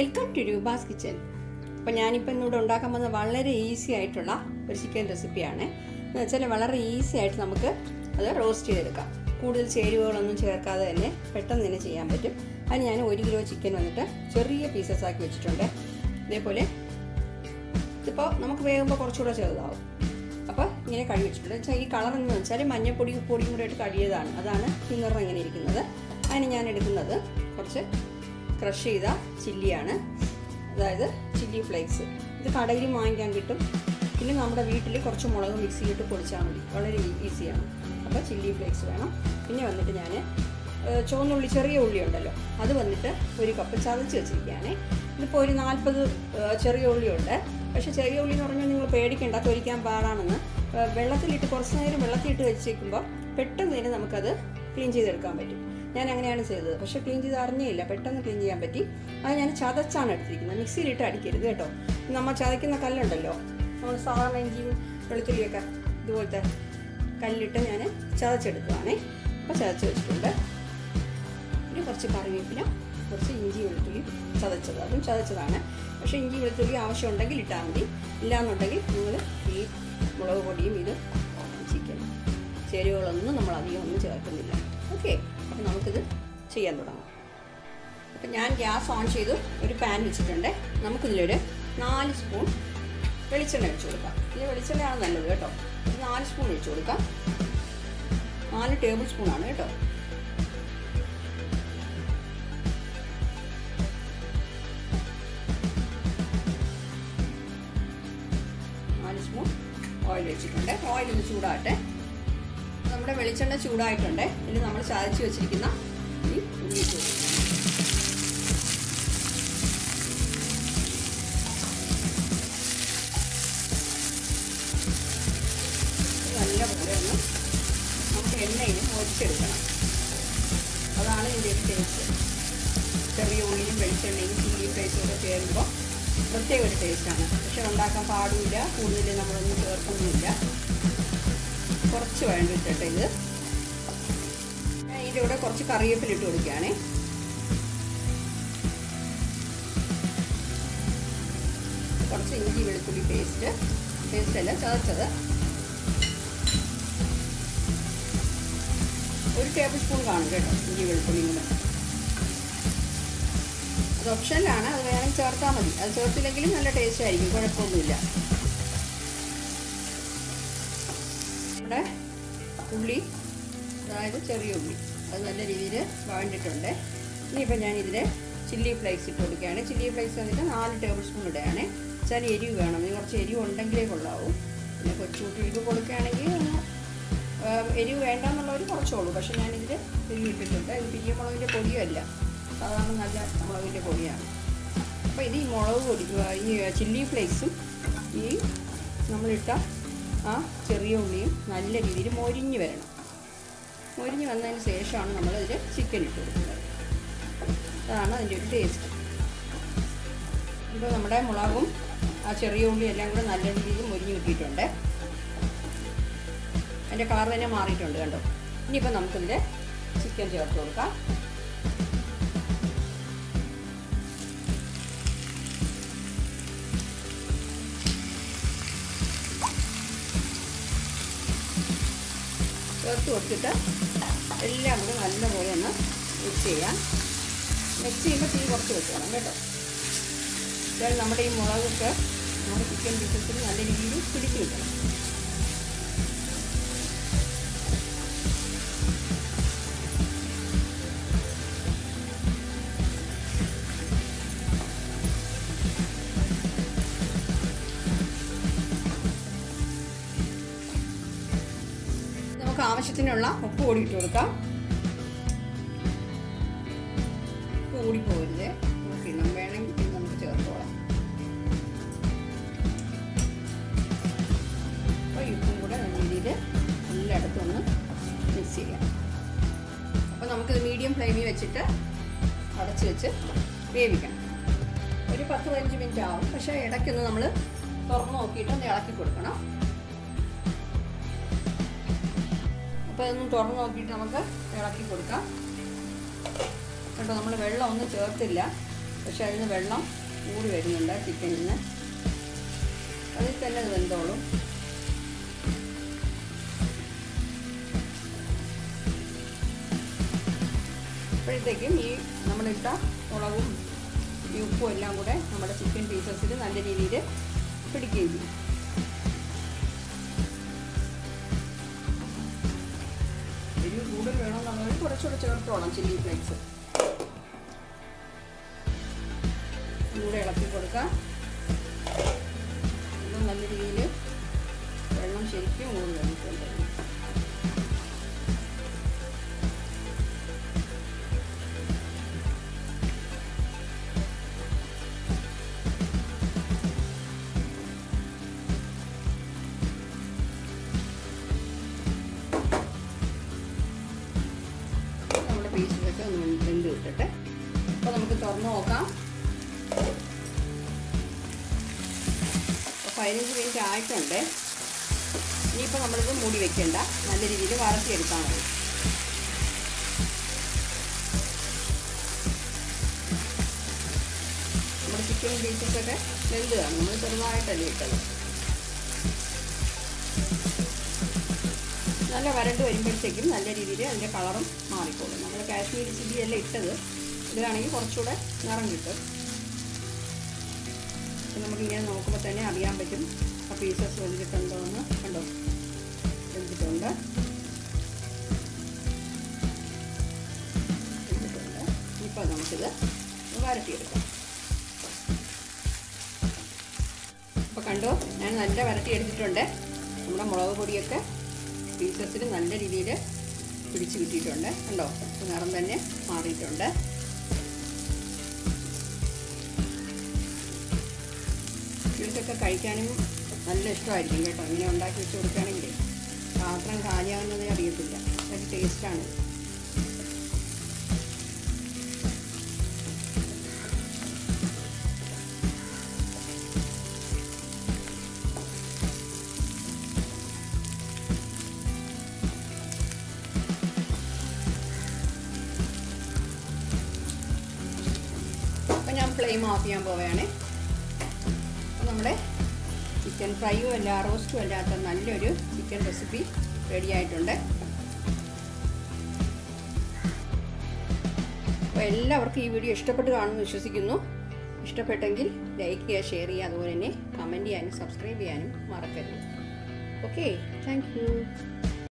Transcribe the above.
welcome to Roopa's kitchen അപ്പോൾ ഞാനിപ്പോൾ ഇന്നിവിടെ ഉണ്ടാക്കാൻ പോകുന്നത് വളരെ ഈസി ആയിട്ടുള്ള ഒരു ചിക്കൻ റെസിപ്പിയാണ് എന്ന് വെച്ചാൽ വളരെ ഈസി ആയിട്ട് നമുക്ക് അത് റോസ്റ്റ് ചെയ്തെടുക്കാം കൂടുതൽ ചേരുവകളൊന്നും ചേർക്കാതെ തന്നെ പെട്ടെന്ന് തന്നെ ചെയ്യാൻ പറ്റും അതിന് ഞാൻ ഒരു കിലോ ചിക്കൻ വന്നിട്ട് ചെറിയ പീസസ് ആക്കി വെച്ചിട്ടുണ്ട് ഇതേപോലെ ഇതിപ്പോൾ നമുക്ക് വേകുമ്പോൾ കുറച്ചുകൂടെ ചെറുതാവും അപ്പോൾ ഇങ്ങനെ കഴുകി വെച്ചിട്ടുണ്ട് വെച്ചാൽ ഈ കളർ എന്ന് വെച്ചാൽ മഞ്ഞപ്പൊടി ഉപ്പൊടിയും കൂടെ ആയിട്ട് കഴിയതാണ് അതാണ് ഈ നിറം ഇങ്ങനെ ഇരിക്കുന്നത് അതിന് ഞാൻ എടുക്കുന്നത് കുറച്ച് ക്രഷ് ചെയ്ത ചില്ലിയാണ് അതായത് ചില്ലി ഫ്ലേക്സ് ഇത് കടയിൽ വാങ്ങിക്കാൻ കിട്ടും പിന്നെ നമ്മുടെ വീട്ടിൽ കുറച്ച് മുളക് മിക്സ് ചെയ്തിട്ട് പൊടിച്ചാൽ മതി വളരെ ഈസിയാണ് അപ്പോൾ ചില്ലി ഫ്ലേക്സ് വേണം പിന്നെ വന്നിട്ട് ഞാൻ ചുവന്നുള്ളി ചെറിയ ഉള്ളി ഉണ്ടല്ലോ അത് വന്നിട്ട് ഒരു കപ്പ് ചതച്ച് വെച്ചിരിക്കുകയാണ് ഇതിപ്പോൾ ഒരു നാൽപ്പത് ചെറിയ ഉള്ളിയുണ്ട് പക്ഷേ ചെറിയ ഉള്ളി എന്ന് പറഞ്ഞാൽ നിങ്ങൾ പേടിക്കേണ്ട തൊലിക്കാൻ പാടാണെന്ന് വെള്ളത്തിലിട്ട് കുറച്ച് നേരം വെള്ളത്തിലിട്ട് വെച്ചേക്കുമ്പോൾ പെട്ടെന്ന് തന്നെ നമുക്കത് ക്ലീൻ ചെയ്തെടുക്കാൻ പറ്റും ഞാൻ അങ്ങനെയാണ് ചെയ്തത് പക്ഷേ ക്ലീൻ ചെയ്ത് അറിഞ്ഞില്ല പെട്ടെന്ന് ക്ലീൻ ചെയ്യാൻ പറ്റി അത് ഞാൻ ചതച്ചാണ് എടുത്തിരിക്കുന്നത് മിക്സിയിലിട്ട് അടിക്കരുത് കേട്ടോ നമ്മൾ ചതയ്ക്കുന്ന കല്ലുണ്ടല്ലോ നമ്മൾ സാധാരണ ഇഞ്ചിയും വെളുത്തുള്ളിയൊക്കെ ഇതുപോലത്തെ കല്ലിട്ട് ഞാൻ ചതച്ചെടുക്കുകയാണേ അപ്പോൾ ചതച്ച് വെച്ചിട്ടുണ്ട് പിന്നെ കുറച്ച് കറിവേപ്പില കുറച്ച് ഇഞ്ചി വെളുത്തുള്ളി ചതച്ചത് അതും ചതച്ചതാണ് പക്ഷേ ഇഞ്ചി വെളുത്തുള്ളി ആവശ്യമുണ്ടെങ്കിൽ ഇട്ടാൽ മതി ഇല്ലാന്നുണ്ടെങ്കിൽ നിങ്ങൾ ഈ മുളക് പൊടിയും ഇത് ചിക്കൻ ചേരുവകളൊന്നും നമ്മൾ അധികം ഒന്നും ചേർക്കുന്നില്ല ഓക്കെ അപ്പോൾ നമുക്കിത് ചെയ്യാൻ തുടങ്ങാം അപ്പം ഞാൻ ഗ്യാസ് ഓൺ ചെയ്തു ഒരു പാൻ വെച്ചിട്ടുണ്ട് നമുക്കിതിലൊരു നാല് സ്പൂൺ വെളിച്ചെണ്ണ ഒഴിച്ചു കൊടുക്കാം ഈ വെളിച്ചെണ്ണയാണ് നല്ലത് കേട്ടോ ഒരു നാല് സ്പൂൺ ഒഴിച്ചു കൊടുക്കാം നാല് ടേബിൾ സ്പൂണാണ് കേട്ടോ നാല് സ്പൂൺ ഓയിൽ വെച്ചിട്ടുണ്ട് ഓയിൽ ഒന്ന് ചൂടാട്ടെ നമ്മുടെ വെളിച്ചെണ്ണ ചൂടായിട്ടുണ്ട് ഇതിൽ നമ്മൾ ചതച്ച് വെച്ചിരിക്കുന്ന ഈ ഉള്ളി ഇട്ട് നല്ല പോലെ ഒന്ന് നമുക്ക് എണ്ണയിൽ ഒഴിച്ചെടുക്കണം അതാണ് ഇതിൻ്റെ ഒരു ടേസ്റ്റ് ചെറിയ ഉള്ളിയും വെളിച്ചെണ്ണയും ചില്ലി ഫ്രൈസും ഒക്കെ ചേരുമ്പോൾ പ്രത്യേക ഒരു ടേസ്റ്റാണ് പക്ഷെ ഉണ്ടാക്കാൻ പാടില്ല കൂടുതൽ നമ്മളൊന്നും ചേർക്കൊന്നുമില്ല കുറച്ച് വേണ്ടിയിട്ടെ ഇത് ഞാൻ ഇതിൻ്റെ കൂടെ കുറച്ച് കറിവേപ്പില ഇട്ട് കൊടുക്കുകയാണേ കുറച്ച് ഇഞ്ചി വെളുത്തുള്ളി പേസ്റ്റ് പേസ്റ്റ് അല്ല ചതച്ചത് ഒരു ടേബിൾ സ്പൂൺ കാണും കേട്ടോ ഇഞ്ചി വെളുത്തുള്ളി കൂടെ അത് ഓപ്ഷനിലാണ് അത് വേണമെങ്കിൽ ചേർത്താൽ മതി അത് ചേർത്തില്ലെങ്കിലും നല്ല ടേസ്റ്റ് ആയിരിക്കും കുഴപ്പമൊന്നുമില്ല നമ്മുടെ ഉള്ളി അതായത് ചെറിയ ഉള്ളി അത് നല്ല രീതിയിൽ വഴണ്ടിട്ടുണ്ട് ഇനിയിപ്പോൾ ഞാൻ ഇതിൽ ചില്ലി ഫ്ലേക്സ് ഇട്ട് കൊടുക്കുകയാണ് ചില്ലി ഫ്ലേക്സ് വന്നിട്ട് നാല് ടേബിൾ സ്പൂൺ ഇടുകയാണ് വെച്ചാൽ എരിവ് വേണം ഇത് കുറച്ച് എരിവ് ഉണ്ടെങ്കിലേ കൊള്ളാവൂ പിന്നെ കൊച്ചുകുട്ടികൾക്ക് കൊടുക്കുകയാണെങ്കിൽ എരിവ് വേണ്ടെന്നുള്ളവർ കുറച്ചോളൂ പക്ഷേ ഞാനിതിൽ എരിവ് ഇട്ടിട്ടുണ്ട് ഇത് പിരിയ മുളകിൻ്റെ പൊടിയല്ല സാധാരണ നല്ല മുളകിൻ്റെ പൊടിയാണ് അപ്പോൾ ഇത് ഈ മുളക് പൊടി ഈ ചില്ലി ഫ്ലേക്സും ഈ നമ്മളിട്ട ആ ചെറിയ ഉള്ളിയും നല്ല രീതിയിൽ മൊരിഞ്ഞ് വരണം മൊരിഞ്ഞ് വന്നതിന് ശേഷമാണ് നമ്മളിതിൽ ചിക്കൻ ഇട്ട് കൊടുക്കുന്നത് അതാണ് അതിൻ്റെ ഒരു ടേസ്റ്റ് ഇപ്പോൾ നമ്മുടെ മുളകും ആ ചെറിയ ഉള്ളി എല്ലാം കൂടെ നല്ല രീതിയിൽ മൊരിഞ്ഞ് കിട്ടിയിട്ടുണ്ട് അതിൻ്റെ കളർ തന്നെ മാറിയിട്ടുണ്ട് കണ്ടോ ഇനിയിപ്പോൾ നമുക്കിതിൽ ചിക്കൻ ചേർത്ത് കൊടുക്കാം ചേർത്ത് കൊടുത്തിട്ട് എല്ലാം കൂടെ നല്ലപോലെ ഒന്ന് മിക്സ് ചെയ്യാം മിക്സ് ചെയ്യുമ്പോൾ തീ കുറച്ച് വെക്കണം കേട്ടോ എന്നാൽ നമ്മുടെ ഈ മുളകൊക്കെ നമ്മുടെ ചിക്കൻ പീസസിൽ നല്ല രീതിയിൽ പിടിച്ച് കിട്ടണം നമുക്ക് ആവശ്യത്തിനുള്ള ഉപ്പ് കൂടി ഇട്ട് കൊടുക്കാം ഉപ്പ് കൂടി പോരുത് നോക്കിണം വേണമെങ്കിൽ നമുക്ക് ചേർത്തോളാം അപ്പോൾ ഉപ്പും കൂടെ നല്ല രീതിയിൽ എല്ലായിടത്തും ഒന്ന് മിക്സ് ചെയ്യാം അപ്പോൾ നമുക്കിത് മീഡിയം ഫ്ലെയിമിൽ വെച്ചിട്ട് അടച്ച് വെച്ച് വേവിക്കണം ഒരു പത്ത് പതിനഞ്ച് മിനിറ്റ് ആവും പക്ഷേ ഇടയ്ക്കൊന്ന് നമ്മൾ തുറന്ന് നോക്കിയിട്ട് ഒന്ന് ഇളക്കി കൊടുക്കണം അപ്പോൾ ഇതൊന്നും തുറന്ന് നോക്കിയിട്ട് നമുക്ക് ഇളക്കി കൊടുക്കാം കേട്ടോ നമ്മൾ വെള്ളം ഒന്നും ചേർത്തില്ല പക്ഷെ അതിന് വെള്ളം ഊറി വരുന്നുണ്ട് ചിക്കനിൽ നിന്ന് അതിൽ തന്നെ അത് വെന്തോളും അപ്പോഴത്തേക്കും ഈ നമ്മളിട്ട മുളകും ഈ ഉപ്പും എല്ലാം കൂടെ നമ്മുടെ ചിക്കൻ പീസസിൽ നല്ല രീതിയിൽ പിടിക്കുകയും ചെയ്യും എരിവ് കൂടുതൽ വേണമെന്നുണ്ടെങ്കിൽ കുറച്ചുകൂടെ ചേർത്തോളാം ചില്ലി ഫ്ലേക്സ് കൂടെ ഇളക്കി കൊടുക്കാം ഇത് നല്ല രീതിയിൽ വെള്ളം ശരിക്കും കൂടി വന്നിട്ടുണ്ട് നമ്മുടെ പീസിലൊക്കെ ഒന്ന് വെന്ത് കിട്ടട്ടെ അപ്പോൾ നമുക്ക് തുറന്ന് നോക്കാം അപ്പോൾ പതിനഞ്ച് മിനിറ്റ് ആയിട്ടുണ്ട് ഇനിയിപ്പോൾ നമ്മളിത് മൂടി വെക്കേണ്ട നല്ല രീതിയിൽ വറത്തിയെടുത്താൽ മതി നമ്മുടെ ചിക്കൻ പീസസൊക്കെ വെന്ത് കാണും നമ്മൾ ചെറുതായിട്ടല്ലേ ഇട്ടത് നല്ല വരണ്ട് വരുമ്പോഴത്തേക്കും നല്ല രീതിയിൽ അതിൻ്റെ കളറും മാറിക്കോളും നമ്മൾ കാശ്മീരി ചില്ലി അല്ല ഇട്ടത് ഇതാണെങ്കിൽ കുറച്ചുകൂടെ നിറം കിട്ടും അപ്പം നമുക്കിങ്ങനെ നോക്കുമ്പോൾ തന്നെ അറിയാൻ പറ്റും ആ പീസസ് വെന്തിട്ടുണ്ടോ എന്ന് കണ്ടോ വെന്തിട്ടുണ്ട് വെന്തിട്ടുണ്ട് ഇപ്പോൾ നമുക്കിത് വരട്ടിയെടുക്കാം അപ്പോൾ കണ്ടോ ഞാൻ നല്ല വരട്ടിയെടുത്തിട്ടുണ്ട് നമ്മുടെ മുളക് പൊടിയൊക്കെ പീസസിൽ നല്ല രീതിയിൽ പിടിച്ച് കിട്ടിയിട്ടുണ്ട് കണ്ടോ നിറം തന്നെ മാറിയിട്ടുണ്ട് കുട്ടികൾക്കൊക്കെ കഴിക്കാനും നല്ല ഇഷ്ടമായിരിക്കും കേട്ടോ ഇങ്ങനെ ഉണ്ടാക്കി വെച്ച് കൊടുക്കുകയാണെങ്കിൽ പാത്രം കാലിയാവുന്നതേ അറിയത്തില്ല ഒരു ടേസ്റ്റാണ് അപ്പം ഞാൻ ഫ്ലെയിം ഓഫ് ചെയ്യാൻ പോവുകയാണ് അപ്പോൾ നമ്മുടെ ചിക്കൻ ഫ്രൈയും അല്ല റോസ്റ്റും അല്ലാത്ത നല്ലൊരു ചിക്കൻ റെസിപ്പി റെഡി ആയിട്ടുണ്ട് അപ്പോൾ എല്ലാവർക്കും ഈ വീഡിയോ ഇഷ്ടപ്പെട്ട് കാണുമെന്ന് വിശ്വസിക്കുന്നു ഇഷ്ടപ്പെട്ടെങ്കിൽ ലൈക്ക് ചെയ്യുക ഷെയർ ചെയ്യുക അതുപോലെ തന്നെ കമൻറ്റ് ചെയ്യാനും സബ്സ്ക്രൈബ് ചെയ്യാനും മറക്കരുത് ഓക്കെ താങ്ക് യു